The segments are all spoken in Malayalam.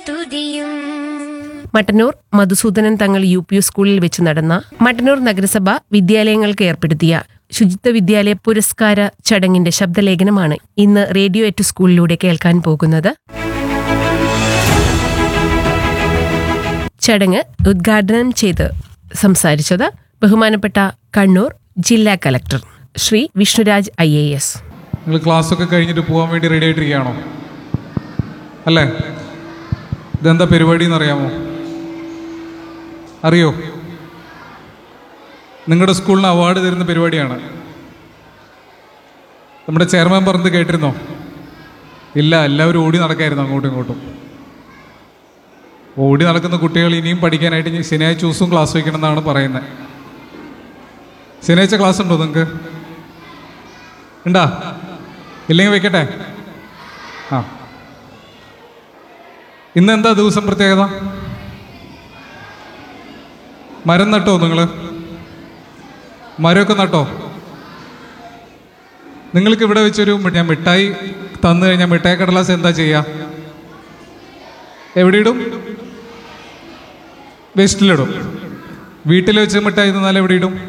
സ്തുതിയും മട്ടന്നൂർ മധുസൂദനൻ തങ്ങൾ യു പി സ്കൂളിൽ വെച്ച് നടന്ന മട്ടന്നൂർ നഗരസഭ വിദ്യാലയങ്ങൾക്ക് ഏർപ്പെടുത്തിയ ശുചിത്വ വിദ്യാലയ പുരസ്കാര ചടങ്ങിന്റെ ശബ്ദലേഖനമാണ് ഇന്ന് റേഡിയോ എറ്റ് സ്കൂളിലൂടെ കേൾക്കാൻ പോകുന്നത് ചടങ്ങ് ഉദ്ഘാടനം ചെയ്ത് സംസാരിച്ചത് ബഹുമാനപ്പെട്ട കണ്ണൂർ ജില്ലാ collector Shri Vishnuraj I A S നിങ്ങൾ ക്ലാസ്സൊക്കെ കഴിഞ്ഞിട്ട് പോകാൻ വേണ്ടി റെഡി ആയിട്ടിരിക്കുകയാണോ അല്ലേ ഇതെന്താ പരിപാടി എന്നറിയാമോ അറിയോ നിങ്ങളുടെ സ്കൂളിന് അവാർഡ് തരുന്ന പരിപാടിയാണ് നമ്മുടെ ചെയർമാൻ പറഞ്ഞത് കേട്ടിരുന്നോ ഇല്ല എല്ലാവരും ഓടി നടക്കായിരുന്നു അങ്ങോട്ടും ഇങ്ങോട്ടും ഓടി നടക്കുന്ന കുട്ടികൾ ഇനിയും പഠിക്കാനായിട്ട് ഇനി ശനിയാഴ്ച ദിവസവും ക്ലാസ് വയ്ക്കണം എന്നാണ് പറയുന്നത് ശനിയാഴ്ച ക്ലാസ് ഉണ്ടോ നിങ്ങൾക്ക് ഉണ്ടാ ഇല്ലെങ്കിൽ വെക്കട്ടെ ആ ഇന്ന് എന്താ ദിവസം പ്രത്യേകത മരം നട്ടോ നിങ്ങൾ മരമൊക്കെ നട്ടോ നിങ്ങൾക്ക് ഇവിടെ വെച്ചൊരു മി- ഞാൻ മിഠായി തന്നു കഴിഞ്ഞാൽ മിഠായി കടലാസ് എന്താ ചെയ്യുക എവിടെ ഇടും വേസ്റ്റിലിടും വീട്ടിൽ വെച്ച് മിഠായി തന്നാൽ എവിടെ ഇടും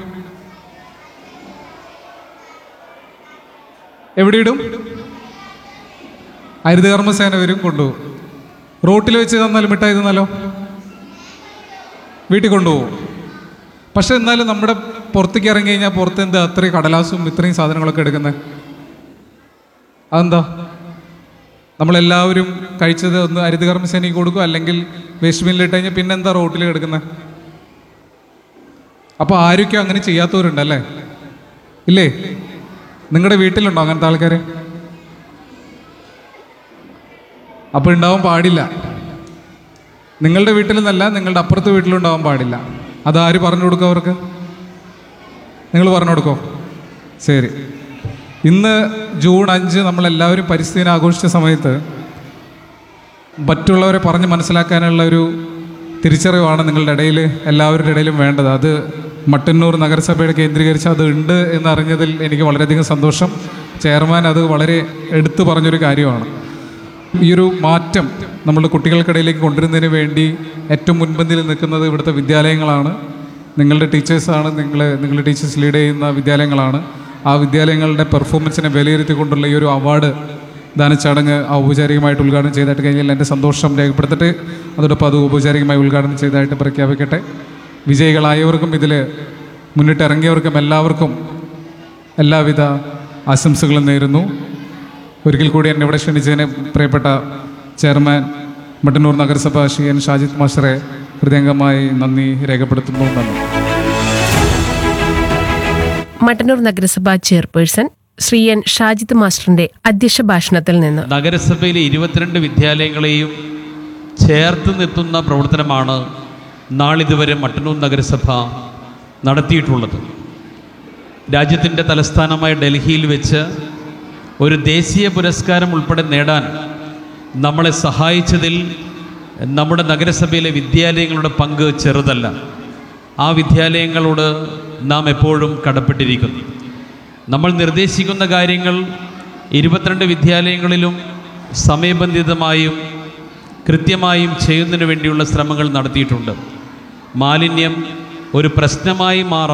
എവിടെ ഇടും ഹരിതകർമ്മസേന വരും കൊണ്ടുപോകും റോട്ടിൽ വെച്ച് തന്നാൽ മിഠായി തന്നാലോ വീട്ടിൽ കൊണ്ടുപോകും പക്ഷെ എന്നാലും നമ്മുടെ പുറത്തേക്ക് ഇറങ്ങി കഴിഞ്ഞാൽ പുറത്ത് എന്താ അത്രയും കടലാസും ഇത്രയും സാധനങ്ങളൊക്കെ എടുക്കുന്നത് അതെന്താ നമ്മളെല്ലാവരും കഴിച്ചത് ഒന്ന് ഹരിതകർമ്മസേനയ്ക്ക് കൊടുക്കും അല്ലെങ്കിൽ വേസ്റ്റ് ബിന്നിലിട്ട് കഴിഞ്ഞാൽ പിന്നെന്താ റോട്ടിൽ കിടക്കുന്നത് അപ്പോൾ ആരൊക്കെയോ അങ്ങനെ ചെയ്യാത്തവരുണ്ടല്ലേ ഇല്ലേ നിങ്ങളുടെ വീട്ടിലുണ്ടോ അങ്ങനത്തെ ആൾക്കാർ അപ്പോൾ ഉണ്ടാവാൻ പാടില്ല നിങ്ങളുടെ വീട്ടിൽ നിന്നല്ല നിങ്ങളുടെ അപ്പുറത്തെ വീട്ടിലുണ്ടാവാൻ പാടില്ല അത് ആര് പറഞ്ഞു കൊടുക്കും അവർക്ക് നിങ്ങൾ പറഞ്ഞു കൊടുക്കോ ശരി ഇന്ന് ജൂൺ അഞ്ച് നമ്മളെല്ലാവരും പരിസ്ഥിതി ദിനം ആഘോഷിച്ച സമയത്ത് മറ്റുള്ളവരെ പറഞ്ഞ് മനസ്സിലാക്കാനുള്ള ഒരു തിരിച്ചറിവാണ് നിങ്ങളുടെ ഇടയിൽ എല്ലാവരുടെ ഇടയിലും വേണ്ടത് അത് മട്ടന്നൂർ നഗരസഭയുടെ കേന്ദ്രീകരിച്ച് അത് ഉണ്ട് എന്നറിഞ്ഞതിൽ എനിക്ക് വളരെയധികം സന്തോഷം ചെയർമാൻ അത് വളരെ എടുത്തു പറഞ്ഞൊരു കാര്യമാണ് ഈ ഒരു മാറ്റം നമ്മുടെ കുട്ടികൾക്കിടയിലേക്ക് കൊണ്ടുവരുന്നതിന് വേണ്ടി ഏറ്റവും മുൻപന്തിയിൽ നിൽക്കുന്നത് ഇവിടുത്തെ വിദ്യാലയങ്ങളാണ് നിങ്ങളുടെ ടീച്ചേഴ്സാണ് നിങ്ങൾ നിങ്ങളുടെ ടീച്ചേഴ്സ് ലീഡ് ചെയ്യുന്ന വിദ്യാലയങ്ങളാണ് ആ വിദ്യാലയങ്ങളുടെ പെർഫോമൻസിനെ വിലയിരുത്തിക്കൊണ്ടുള്ള ഈ ഒരു അവാർഡ് ദാന ചടങ്ങ് ഔപചാരികമായിട്ട് ഉദ്ഘാടനം ചെയ്തായിട്ട് കഴിഞ്ഞാൽ എൻ്റെ സന്തോഷം രേഖപ്പെടുത്തട്ടെ അതോടൊപ്പം അത് ഔപചാരികമായി ഉദ്ഘാടനം ചെയ്തതായിട്ട് പ്രഖ്യാപിക്കട്ടെ വിജയികളായവർക്കും ഇതിൽ മുന്നിട്ടിറങ്ങിയവർക്കും എല്ലാവർക്കും എല്ലാവിധ ആശംസകളും നേരുന്നു ഒരിക്കൽ കൂടി എന്നെ ഇവിടെ ക്ഷണിച്ചതിന് പ്രിയപ്പെട്ട ചെയർമാൻ മട്ടന്നൂർ നഗരസഭ ശ്രീ എൻ ഷാജിദ് മാസ്റ്ററെ ഹൃദയംഗമായി നന്ദി രേഖപ്പെടുത്തുന്നു നന്ദി മട്ടന്നൂർ നഗരസഭാ ചെയർപേഴ്സൺ ശ്രീ എൻ ഷാജിദ് മാസ്റ്ററിന്റെ അധ്യക്ഷ ഭാഷണത്തിൽ നിന്ന് നഗരസഭയിലെ ഇരുപത്തിരണ്ട് വിദ്യാലയങ്ങളെയും ചേർത്ത് നിർത്തുന്ന പ്രവർത്തനമാണ് നാളിതുവരെ മട്ടന്നൂർ നഗരസഭ നടത്തിയിട്ടുള്ളത് രാജ്യത്തിൻ്റെ തലസ്ഥാനമായ ഡൽഹിയിൽ വെച്ച് ഒരു ദേശീയ പുരസ്കാരം ഉൾപ്പെടെ നേടാൻ നമ്മളെ സഹായിച്ചതിൽ നമ്മുടെ നഗരസഭയിലെ വിദ്യാലയങ്ങളുടെ പങ്ക് ചെറുതല്ല ആ വിദ്യാലയങ്ങളോട് നാം എപ്പോഴും കടപ്പെട്ടിരിക്കുന്നു നമ്മൾ നിർദ്ദേശിക്കുന്ന കാര്യങ്ങൾ ഇരുപത്തിരണ്ട് വിദ്യാലയങ്ങളിലും സമയബന്ധിതമായും കൃത്യമായും ചെയ്യുന്നതിന് വേണ്ടിയുള്ള ശ്രമങ്ങൾ നടത്തിയിട്ടുണ്ട് മാലിന്യം ഒരു പ്രശ്നമായി മാറാൻ